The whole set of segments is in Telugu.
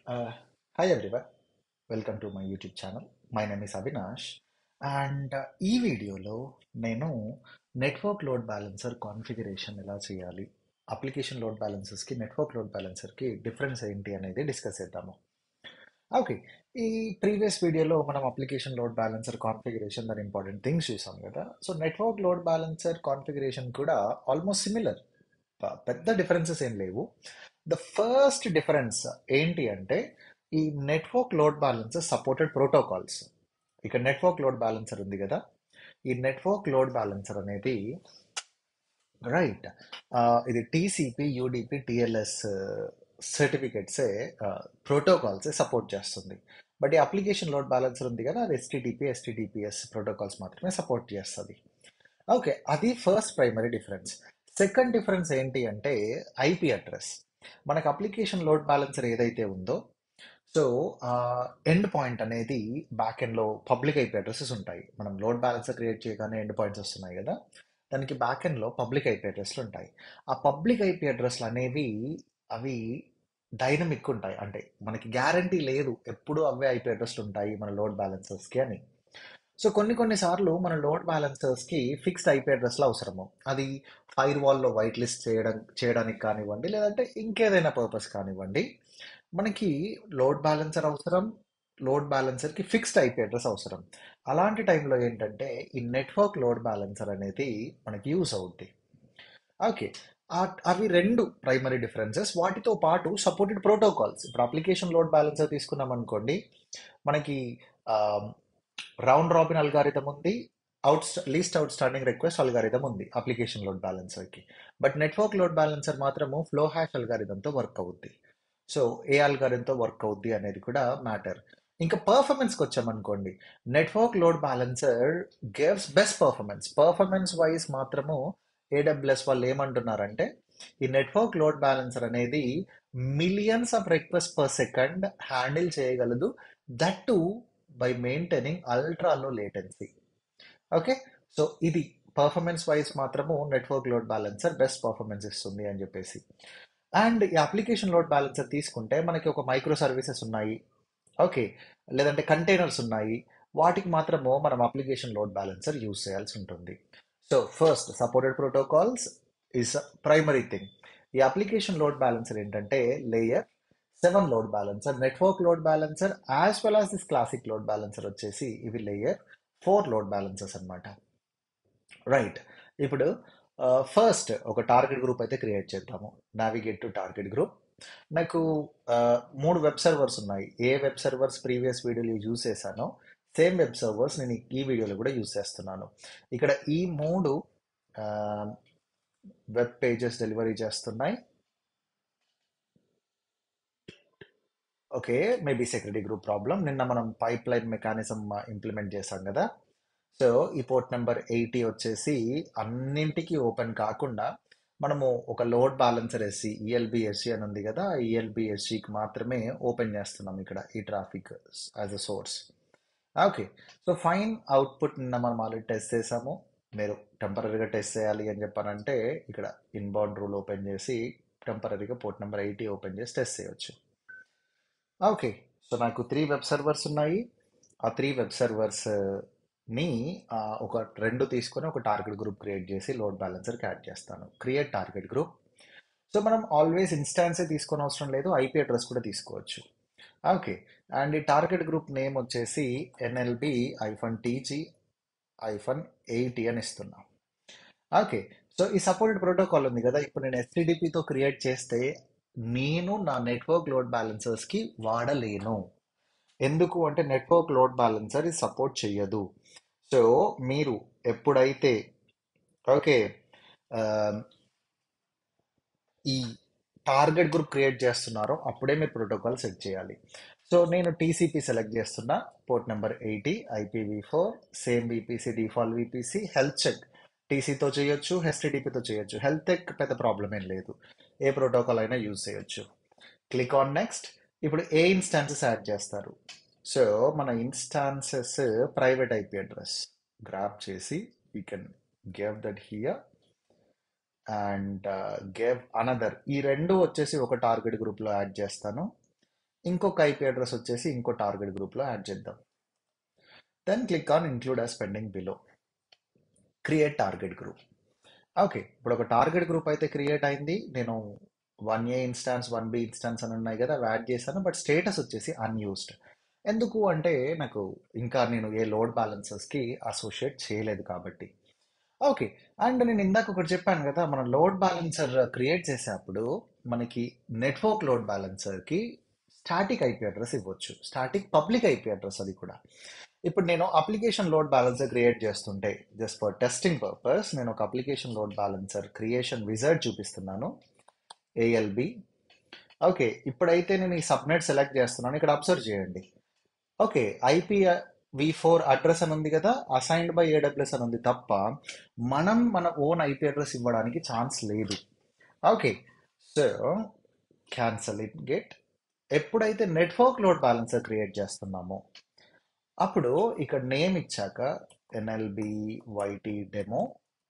Uh, hi everyone, welcome to my YouTube channel my name is Avinash and ఈ వీడియోలో నేను నెట్వర్క్ లోడ్ బ్యాలెన్సర్ కాన్ఫిగరేషన్ ఎలా చేయాలి అప్లికేషన్ లోడ్ బ్యాలెన్సర్స్కి నెట్వర్క్ లోడ్ బ్యాలెన్సర్కి డిఫరెన్స్ ఏంటి అనేది డిస్కస్ చేద్దాము ఓకే ఈ ప్రీవియస్ వీడియోలో మనం అప్లికేషన్ లోడ్ బ్యాలెన్సర్ కాన్ఫిగరేషన్ దాని ఇంపార్టెంట్ థింగ్స్ చూసాం కదా so network load balancer configuration కూడా ఆల్మోస్ట్ సిమిలర్ పెద్ద డిఫరెన్సెస్ ఏం లేవు ద ఫస్ట్ డిఫరెన్స్ ఏంటి అంటే ఈ network load balancer supported protocols ఇక నెట్వర్క్ లోడ్ బ్యాలెన్సర్ ఉంది కదా ఈ నెట్వర్క్ లోడ్ బ్యాలెన్సర్ అనేది రైట్ ఇది టీసీపీ యూడిపి టిఎల్ఎస్ సర్టిఫికెట్సే ప్రోటోకాల్స్ సపోర్ట్ చేస్తుంది బట్ ఈ అప్లికేషన్ లోడ్ బ్యాలెన్సర్ ఉంది కదా అది ఎస్టీటీపీ ఎస్టీటీపీఎస్ ప్రోటోకాల్స్ మాత్రమే సపోర్ట్ చేస్తుంది ఓకే అది first primary difference second difference ఏంటి అంటే ఐపీ అడ్రస్ మనకు అప్లికేషన్ లోడ్ బ్యాలెన్సర్ ఏదైతే ఉందో సో ఎండ్ పాయింట్ అనేది బ్యాక్ ఎండ్లో పబ్లిక్ ఐపీ అడ్రసెస్ ఉంటాయి మనం లోడ్ బ్యాలెన్సర్ క్రియేట్ చేయగానే ఎండ్ పాయింట్స్ వస్తున్నాయి కదా దానికి బ్యాక్ ఎండ్లో పబ్లిక్ ఐపీ అడ్రస్లు ఉంటాయి ఆ పబ్లిక్ ఐపీ అడ్రస్లు అనేవి అవి డైనమిక్ ఉంటాయి అంటే మనకి గ్యారంటీ లేదు ఎప్పుడు అవే ఐపీ అడ్రస్లు ఉంటాయి మన లోడ్ బ్యాలెన్సర్స్కి అని సో కొన్ని కొన్ని సార్లు మన లోడ్ బ్యాలెన్సర్స్కి ఫిక్స్డ్ ఐపీ అడ్రస్లు అవసరము అది ఫైర్ వాల్లో వైట్ లిస్ట్ చేయడం చేయడానికి కానివ్వండి లేదంటే ఇంకేదైనా పర్పస్ కానివ్వండి మనకి లోడ్ బ్యాలెన్సర్ అవసరం లోడ్ బ్యాలెన్సర్కి ఫిక్స్డ్ ఐపీ అడ్రస్ అవసరం అలాంటి టైంలో ఏంటంటే ఈ నెట్వర్క్ లోడ్ బ్యాలెన్సర్ అనేది మనకి యూస్ అవుద్ది ఓకే అవి రెండు ప్రైమరీ డిఫరెన్సెస్ వాటితో పాటు సపోర్టెడ్ ప్రోటోకాల్స్ ఇప్పుడు అప్లికేషన్ లోడ్ బ్యాలెన్సర్ తీసుకున్నాం అనుకోండి మనకి రౌండ్ రాబిన్ అల్గారిథం ఉంది out least outstanding request algorithm ఉంది అప్లికేషన్ లోడ్ బ్యాలెన్సర్కి బట్ నెట్వర్క్ లోడ్ బ్యాలెన్సర్ మాత్రము ఫ్లో హ్యాష్ అల్గారిథంతో వర్క్ అవుద్ది సో ఏ అల్గారిథంతో వర్క్ అవుద్ది అనేది కూడా మ్యాటర్ ఇంకా పర్ఫార్మెన్స్కి వచ్చామనుకోండి network load balancer gives best performance performance wise మాత్రము ఏడబ్ల్యూఎస్ వాళ్ళు ఏమంటున్నారంటే ఈ నెట్వర్క్ లోడ్ బ్యాలెన్సర్ అనేది millions of request per second handle చేయగలదు that to by maintaining ultra low latency okay so ఇది పర్ఫార్మెన్స్ వైజ్ మాత్రము network load balancer best performance ఇస్తుంది అని చెప్పేసి అండ్ ఈ అప్లికేషన్ లోడ్ బ్యాలెన్సర్ తీసుకుంటే మనకి ఒక మైక్రో సర్వీసెస్ ఉన్నాయి ఓకే లేదంటే కంటైనర్స్ ఉన్నాయి వాటికి మాత్రము మనం అప్లికేషన్ లోడ్ బ్యాలెన్సర్ యూజ్ చేయాల్సి ఉంటుంది so first supported protocols is primary thing ఈ అప్లికేషన్ లోడ్ బ్యాలెన్సర్ ఏంటంటే layer seven load balancer network load balancer as well as this classic load balancer వచ్చేసి ఇవి లేయర్ ఫోర్ లోడ్ బ్యాలెన్సర్స్ అనమాట రైట్ ఇప్పుడు ఫస్ట్ ఒక టార్గెట్ గ్రూప్ అయితే క్రియేట్ చేద్దాము నావిగేట్ టు టార్గెట్ గ్రూప్ నాకు మూడు వెబ్ సర్వర్స్ ఉన్నాయి ఏ వెబ్ సర్వర్స్ ప్రీవియస్ వీడియోలో యూజ్ చేశానో సేమ్ వెబ్ సర్వర్స్ నేను ఈ వీడియోలో కూడా యూజ్ చేస్తున్నాను ఇక్కడ ఈ మూడు వెబ్ పేజెస్ డెలివరీ చేస్తున్నాయి okay maybe security group problem నిన్న మనం పైప్ లైన్ మెకానిజం ఇంప్లిమెంట్ చేసాం కదా సో ఈ పోర్ట్ నెంబర్ ఎయిటీ వచ్చేసి అన్నింటికి ఓపెన్ కాకుండా మనము ఒక load balancer SC ELB SC అని ఉంది కదా ఈఎల్బి ఎస్సికి మాత్రమే ఓపెన్ చేస్తున్నాం ఇక్కడ ఈ traffic as uh source okay so fine output నిన్న మనం ఆల్రెడీ టెస్ట్ చేసాము మీరు టెంపరీగా టెస్ట్ చేయాలి అని చెప్పానంటే ఇక్కడ ఇన్బౌండ్ రూల్ ఓపెన్ చేసి టెంపరీగా పోర్ట్ నెంబర్ ఎయిటీ ఓపెన్ చేసి టెస్ట్ చేయొచ్చు ఓకే సో నాకు త్రీ వెబ్ సర్వర్స్ ఉన్నాయి ఆ త్రీ వెబ్ సర్వర్స్ ని ఒక రెండు తీసుకొని ఒక టార్గెట్ గ్రూప్ క్రియేట్ చేసి లోడ్ బ్యాలెన్సర్కి యాడ్ చేస్తాను క్రియేట్ టార్గెట్ గ్రూప్ సో మనం ఆల్వేస్ ఇన్స్టాన్సే తీసుకొని అవసరం లేదు ఐపీ అడ్రస్ కూడా తీసుకోవచ్చు ఓకే అండ్ ఈ టార్గెట్ గ్రూప్ నేమ్ వచ్చేసి NLB hyphen TG hyphen eighty అని ఇస్తున్నాం ఓకే సో ఈ సపోర్టెడ్ ప్రోటోకాల్ ఉంది కదా ఇప్పుడు నేను ఎస్టీడీపీతో క్రియేట్ చేస్తే నేను నా నెట్వర్క్ లోడ్ బ్యాలెన్సర్స్కి వాడలేను ఎందుకు అంటే నెట్వర్క్ లోడ్ బ్యాలెన్సర్ ఇది సపోర్ట్ చెయ్యదు సో మీరు ఎప్పుడైతే ఓకే ఈ టార్గెట్ గ్రూప్ క్రియేట్ చేస్తున్నారో అప్పుడే మీరు ప్రోటోకాల్ సెట్ చేయాలి సో నేను టీసీపీ సెలెక్ట్ చేస్తున్నా port number eighty IPv four same VPC default VPC health check టీసీతో చేయొచ్చు హెచ్టిడిపితో చేయొచ్చు హెల్త్ చెక్ పెద్ద ప్రాబ్లం ఏం లేదు ఏ ప్రోటోకాల్ అయినా యూజ్ చేయొచ్చు క్లిక్ ఆన్ నెక్స్ట్ ఇప్పుడు ఏ ఇన్స్టాన్సెస్ యాడ్ చేస్తారు సో మన instances private IP address grab చేసి we can gave that here and gave another ఈ రెండు వచ్చేసి ఒక టార్గెట్ గ్రూప్లో యాడ్ చేస్తాను ఇంకొక ఐపీ అడ్రస్ వచ్చేసి ఇంకో టార్గెట్ గ్రూప్లో యాడ్ చేద్దాం then click on include as pending below create target group okay ఇప్పుడు ఒక టార్గెట్ గ్రూప్ అయితే క్రియేట్ అయింది నేను one A instance one B instance అని ఉన్నాయి కదా అవి యాడ్ చేశాను బట్ స్టేటస్ వచ్చేసి అన్యూస్డ్ ఎందుకు అంటే నాకు ఇంకా నేను ఏ లోడ్ బ్యాలెన్సెస్కి అసోసియేట్ చేయలేదు కాబట్టి ఓకే అండ్ నేను ఇందాక ఒకటి చెప్పాను కదా మనం లోడ్ బ్యాలెన్సర్ క్రియేట్ చేసేటప్పుడు మనకి నెట్వర్క్ లోడ్ బ్యాలెన్సర్కి స్టాటిక్ ఐపీ అడ్రస్ ఇవ్వచ్చు స్టాటిక్ పబ్లిక్ ఐపీ అడ్రస్ అది కూడా ఇప్పుడు నేను అప్లికేషన్ లోడ్ బ్యాలెన్సర్ క్రియేట్ చేస్తుంటే జస్ట్ ఫర్ టెస్టింగ్ పర్పస్ నేను ఒక application load balancer creation wizard చూపిస్తున్నాను ఏఎల్బి ఓకే ఇప్పుడైతే నేను ఈ సబ్నెట్ సెలెక్ట్ చేస్తున్నాను ఇక్కడ అబ్జర్వ్ చేయండి okay IP v four address అని ఉంది కదా అసైన్డ్ బై ఏడబ్ల్యూఎస్ అని ఉంది తప్ప మనం మన ఓన్ ఐపీ అడ్రస్ ఇవ్వడానికి ఛాన్స్ లేదు okay so cancel it get ఎప్పుడైతే నెట్వర్క్ లోడ్ బ్యాలెన్సర్ క్రియేట్ చేస్తున్నామో అప్పుడు ఇక్కడ నేమ్ ఇచ్చాక ఎన్ఎల్బి వైటీ డెమో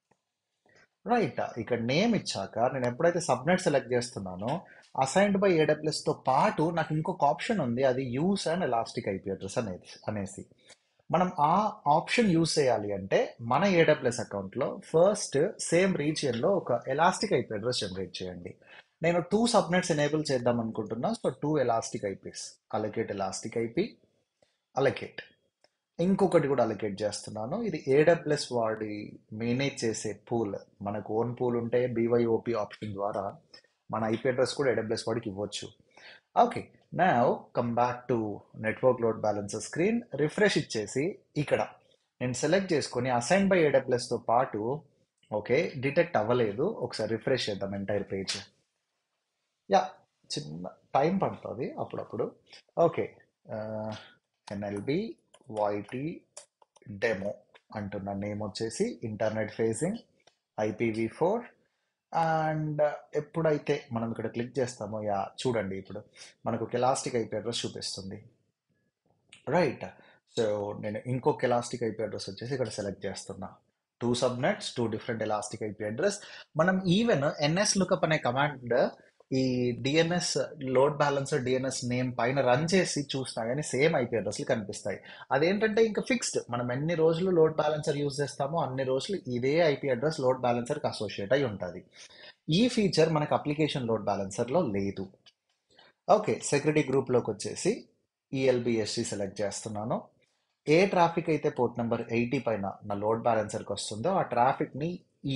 రైట్ ఇక్కడ నేమ్ ఇచ్చాక నేను ఎప్పుడైతే సబ్నెట్ సెలెక్ట్ చేస్తున్నానో అసైన్డ్ బై ఏడబ్ల్యూఎస్ తో పాటు నాకు ఇంకొక ఆప్షన్ ఉంది అది use and elastic IP address అనేది అనేసి మనం ఆ ఆప్షన్ యూస్ చేయాలి అంటే మన ఏడబ్ల్యూఎస్ అకౌంట్లో ఫస్ట్ సేమ్ రీజియన్లో ఒక ఎలాస్టిక్ ఐపీ అడ్రస్ జనరేట్ చేయండి నేను టూ సబ్నెట్స్ ఎనేబుల్ చేద్దాం అనుకుంటున్నా so two elastic IPs allocate elastic IP allocate ఇంకొకటి కూడా అలకేట్ చేస్తున్నాను ఇది ఏడబ్ల్యూఎస్ వాడి మేనేజ్ చేసే పూల్ మనకు ఓన్ పూల్ ఉంటే బీవైఓపి ఆప్షన్ ద్వారా మన ఐపీ అడ్రస్ కూడా ఏడబ్ల్యూఎస్ వాడికి ఇవ్వచ్చు ఓకే నా come back to network load balancer screen refresh ఇచ్చేసి ఇక్కడ నేను సెలెక్ట్ చేసుకొని అసైన్ బై ఏడబ్ల్యూఎస్తో పాటు ఓకే డిటెక్ట్ అవ్వలేదు ఒకసారి రిఫ్రెష్ చేద్దాం ఎంటైర్ పేజ్ యా చిన్న టైం పడుతుంది అప్పుడప్పుడు ఓకే ఎన్ఎల్బి వైటీ డెమో అంటున్న నేమ్ వచ్చేసి internet facing IPv four and ఎప్పుడైతే మనం ఇక్కడ క్లిక్ చేస్తామో యా చూడండి ఇప్పుడు మనకు ఒక ఎలాస్టిక్ ఐపీ అడ్రస్ చూపిస్తుంది రైట్ సో నేను ఇంకొక ఎలాస్టిక్ ఐపీ అడ్రస్ వచ్చేసి ఇక్కడ సెలెక్ట్ చేస్తున్నా two subnets two different elastic IP address మనం ఈవెన్ ఎన్ఎస్ లుకప్ అనే కమాండ్ ఈ DNS load balancer DNS name పైన రన్ చేసి చూసినా కానీ సేమ్ ఐపీ అడ్రస్లు కనిపిస్తాయి అదేంటంటే ఇంకా ఫిక్స్డ్ మనం ఎన్ని రోజులు లోడ్ బ్యాలెన్సర్ యూజ్ చేస్తామో అన్ని రోజులు ఇదే ఐపీ అడ్రస్ లోడ్ బ్యాలెన్సర్కి అసోసియేట్ అయి ఉంటుంది ఈ ఫీచర్ మనకు అప్లికేషన్ లోడ్ బ్యాలెన్సర్లో లేదు ఓకే సెక్యూరిటీ గ్రూప్లోకి వచ్చేసి ఈఎల్బిఎస్సి సెలెక్ట్ చేస్తున్నాను ఏ ట్రాఫిక్ అయితే పోర్ట్ నెంబర్ ఎయిటీ పైన నా లోడ్ బ్యాలెన్సర్కి వస్తుందో ఆ ట్రాఫిక్ని ఈ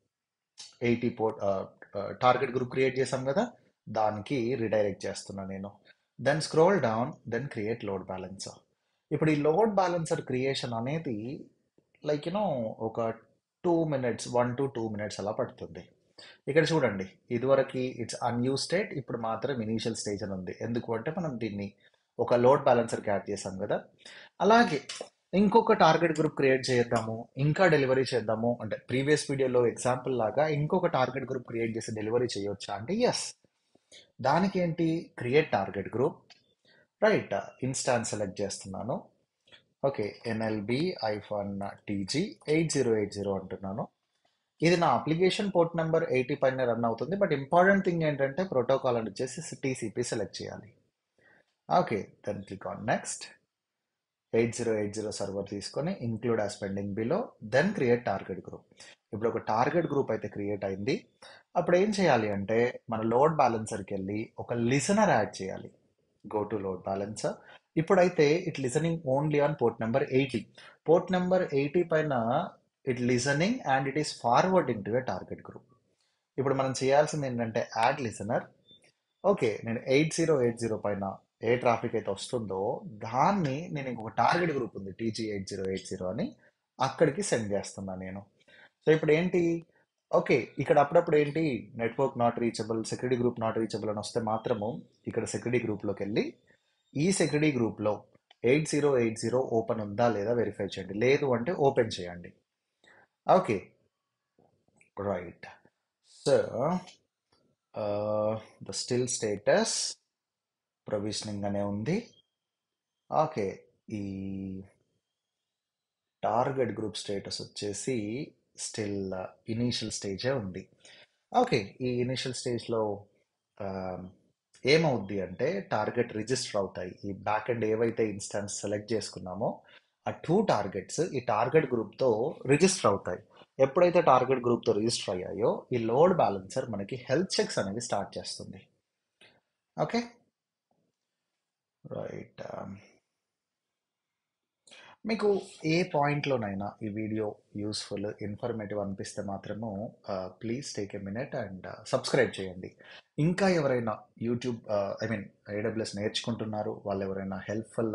eighty port target group create చేసాం కదా దానికి రిడైరెక్ట్ చేస్తున్నా నేను then scroll down then create load balancer ఇప్పుడు ఈ లోడ్ బ్యాలెన్సర్ క్రియేషన్ అనేది లైక్ యూనో ఒక two minutes one to two minutes అలా పడుతుంది ఇక్కడ చూడండి ఇదివరకు ఇట్స్ అన్యూస్ స్టేట్ ఇప్పుడు మాత్రం ఇనీషియల్ స్టేజ్ అని ఉంది ఎందుకు అంటే మనం దీన్ని ఒక లోడ్ బ్యాలెన్సర్కి యాడ్ చేసాం కదా అలాగే ఇంకొక టార్గెట్ గ్రూప్ క్రియేట్ చేద్దాము ఇంకా డెలివరీ చేద్దాము అంటే ప్రీవియస్ వీడియోలో ఎగ్జాంపుల్ లాగా ఇంకొక టార్గెట్ గ్రూప్ క్రియేట్ చేసి డెలివరీ చేయొచ్చా అంటే ఎస్ దానికి ఏంటి create target group right instance select చేస్తున్నాను okay NLB hyphen TG eight zero eight zero అంటున్నాను ఇది నా అప్లికేషన్ పోర్ట్ నెంబర్ ఎయిటీ పైన రన్ అవుతుంది బట్ ఇంపార్టెంట్ థింగ్ ఏంటంటే ప్రోటోకాల్ అని వచ్చేసి టీసీపీ సెలెక్ట్ చేయాలి okay then click on next eight zero eight zero server తీసుకొని include as pending below then create target group ఇప్పుడు ఒక టార్గెట్ గ్రూప్ అయితే క్రియేట్ అయింది అప్పుడు ఏం చేయాలి అంటే మన లోడ్ బ్యాలెన్సర్కి వెళ్ళి ఒక లిసనర్ యాడ్ చేయాలి గో టు లోడ్ బ్యాలెన్సర్ ఇప్పుడైతే it listening only on port number eighty port number eighty పైన it listening and it is forwarding to a target group ఇప్పుడు మనం చేయాల్సింది ఏంటంటే యాడ్ లిసనర్ ఓకే నేను ఎయిట్ జీరో ఎయిట్ జీరో పైన ఏ ట్రాఫిక్ అయితే వస్తుందో దాన్ని నేను ఇంకొక టార్గెట్ గ్రూప్ ఉంది TG eight zero eight zero అని అక్కడికి సెండ్ చేస్తున్నా నేను సో ఇప్పుడు ఏంటి ఓకే ఇక్కడ అప్పుడప్పుడు ఏంటి network not reachable security group not reachable అని వస్తే మాత్రము ఇక్కడ సెక్యూరిటీ గ్రూప్లోకి వెళ్ళి ఈ సెక్యూరిటీ గ్రూప్లో eight zero eight zero open ఉందా లేదా వెరిఫై చేయండి లేదు అంటే ఓపెన్ చేయండి okay right so the still status provisioning అనే ఉంది ఓకే ఈ టార్గెట్ గ్రూప్ స్టేటస్ వచ్చేసి స్టిల్ ఇనీషియల్ స్టేజే ఉంది ఓకే ఈ ఇనీషియల్ స్టేజ్లో ఏమవుద్ది అంటే టార్గెట్ రిజిస్టర్ అవుతాయి ఈ బ్యాక్ ఎండ్ ఏవైతే ఇన్స్టాన్స్ సెలెక్ట్ చేసుకున్నామో ఆ టూ టార్గెట్స్ ఈ టార్గెట్ గ్రూప్తో రిజిస్టర్ అవుతాయి ఎప్పుడైతే టార్గెట్ గ్రూప్తో రిజిస్టర్ అయ్యాయో ఈ లోడ్ బ్యాలెన్సర్ మనకి హెల్త్ చెక్స్ అనేవి స్టార్ట్ చేస్తుంది ఓకే రైట్ మీకు ఏ పాయింట్లోనైనా ఈ వీడియో యూస్ఫుల్ ఇన్ఫర్మేటివ్ అనిపిస్తే మాత్రము please take a minute and subscribe చేయండి ఇంకా ఎవరైనా యూట్యూబ్ ఐ మీన్ ఏడబ్ల్యూఎస్ నేర్చుకుంటున్నారు వాళ్ళు ఎవరైనా హెల్ప్ఫుల్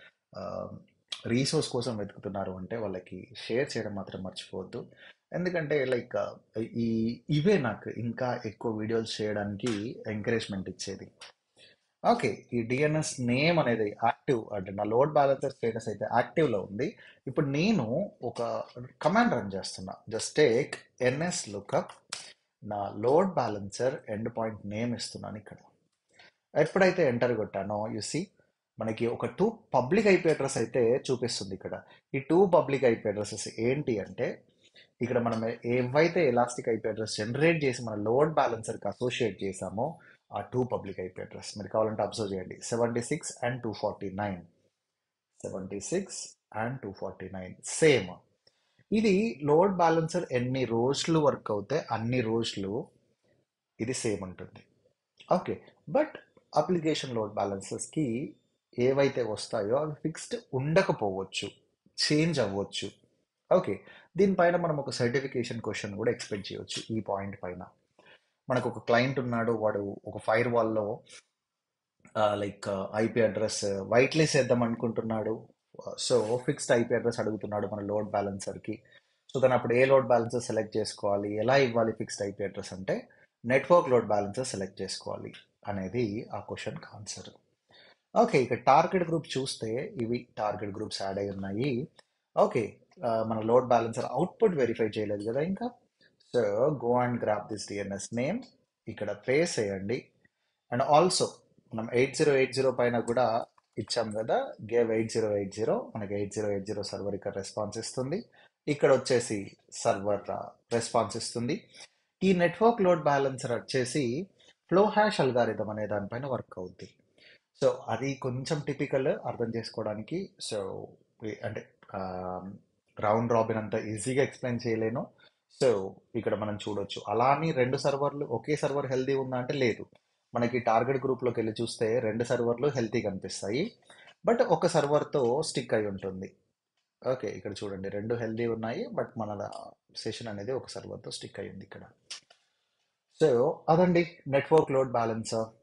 రీసోర్స్ కోసం వెతుకుతున్నారు అంటే వాళ్ళకి షేర్ చేయడం మాత్రం మర్చిపోవద్దు ఎందుకంటే లైక్ ఈ ఇవే నాకు ఇంకా ఎక్కువ వీడియోస్ చేయడానికి ఎంకరేజ్మెంట్ ఇచ్చేది ఓకే ఈ డిఎన్ఎస్ నేమ్ అనేది యాక్టివ్ అంటే నా లోడ్ బ్యాలెన్సర్ స్టేటస్ అయితే యాక్టివ్లో ఉంది ఇప్పుడు నేను ఒక కమాండ్ రన్ చేస్తున్నా జస్ట్ టేక్ ఎన్ఎస్ లుకప్ నా load balancer end point name ఇస్తున్నాను ఇక్కడ ఎప్పుడైతే ఎంటర్ కొట్టానో సి మనకి ఒక టూ పబ్లిక్ ఐపీ అడ్రస్ అయితే చూపిస్తుంది ఇక్కడ ఈ టూ పబ్లిక్ ఐపీ అడ్రసెస్ ఏంటి అంటే ఇక్కడ మనం ఏవైతే ఎలాస్టిక్ ఐపీ అడ్రస్ జనరేట్ చేసి మన లోడ్ బ్యాలెన్సర్కి అసోసియేట్ చేసామో ఆ టూ పబ్లిక్ ఐపీ అడ్రస్ మీరు కావాలంటే అబ్జర్వ్ చేయండి seventy six and two forty nine seventy six and two forty nine same ఇది లోడ్ బ్యాలెన్సర్ ఎన్ని రోజులు వర్క్ అవుతే అన్ని రోజులు ఇది సేమ్ ఉంటుంది ఓకే బట్ అప్లికేషన్ లోడ్ బ్యాలెన్సెస్కి ఏవైతే వస్తాయో అవి ఫిక్స్డ్ ఉండకపోవచ్చు చేంజ్ అవ్వచ్చు ఓకే దీనిపైన మనం ఒక సర్టిఫికేషన్ క్వశ్చన్ కూడా ఎక్స్పెక్ట్ చేయవచ్చు ఈ పాయింట్ పైన మనకు ఒక క్లయింట్ ఉన్నాడు వాడు ఒక ఫైర్ వాల్లో like IP address white list వేద్దాం అనుకుంటున్నాడు సో ఫిక్స్డ్ ఐపీ అడ్రస్ అడుగుతున్నాడు మన లోడ్ బ్యాలెన్సర్కి సో దాని అప్పుడు ఏ లోడ్ బ్యాలెన్సర్ సెలెక్ట్ చేసుకోవాలి ఎలా ఇవ్వాలి ఫిక్స్డ్ ఐపీ అడ్రస్ అంటే నెట్వర్క్ లోడ్ బ్యాలెన్సర్ సెలెక్ట్ చేసుకోవాలి అనేది ఆ క్వశ్చన్కి ఆన్సర్ ఓకే ఇక టార్గెట్ గ్రూప్ చూస్తే ఇవి టార్గెట్ గ్రూప్స్ యాడ్ అయి ఉన్నాయి ఓకే మన లోడ్ బ్యాలెన్సర్ అవుట్పుట్ వెరిఫై చేయలేదు కదా ఇంకా so go and grab this DNS name ఇక్కడ పేస్ చేయండి అండ్ ఆల్సో మనం ఎయిట్ జీరో ఎయిట్ జీరో పైన కూడా ఇచ్చాం కదా gave eight zero eight zero మనకి eight zero eight zero server ఇక్కడ రెస్పాన్స్ ఇస్తుంది ఇక్కడ వచ్చేసి సర్వర్ రెస్పాన్స్ ఇస్తుంది ఈ నెట్వర్క్ లోడ్ బ్యాలెన్సర్ వచ్చేసి ఫ్లో హ్యాష్ అల్గారిథం అనే దానిపైన వర్క్ అవుద్ది సో అది కొంచెం టిపికల్ అర్థం చేసుకోవడానికి సో అంటే రౌండ్ రాబిన్ అంత ఈజీగా ఎక్స్ప్లెయిన్ చేయలేను సో ఇక్కడ మనం చూడొచ్చు అలా అని రెండు సర్వర్లు ఒకే సర్వర్ హెల్తీ ఉందా అంటే లేదు మనకి టార్గెట్ గ్రూప్లోకి వెళ్ళి చూస్తే రెండు సర్వర్లు హెల్తీ కనిపిస్తాయి బట్ ఒక సర్వర్తో స్టిక్ అయి ఉంటుంది ఓకే ఇక్కడ చూడండి రెండు హెల్తీ ఉన్నాయి బట్ మన సెషన్ అనేది ఒక సర్వర్తో స్టిక్ అయి ఉంది ఇక్కడ సో అదండి నెట్వర్క్ లోడ్ బ్యాలెన్సర్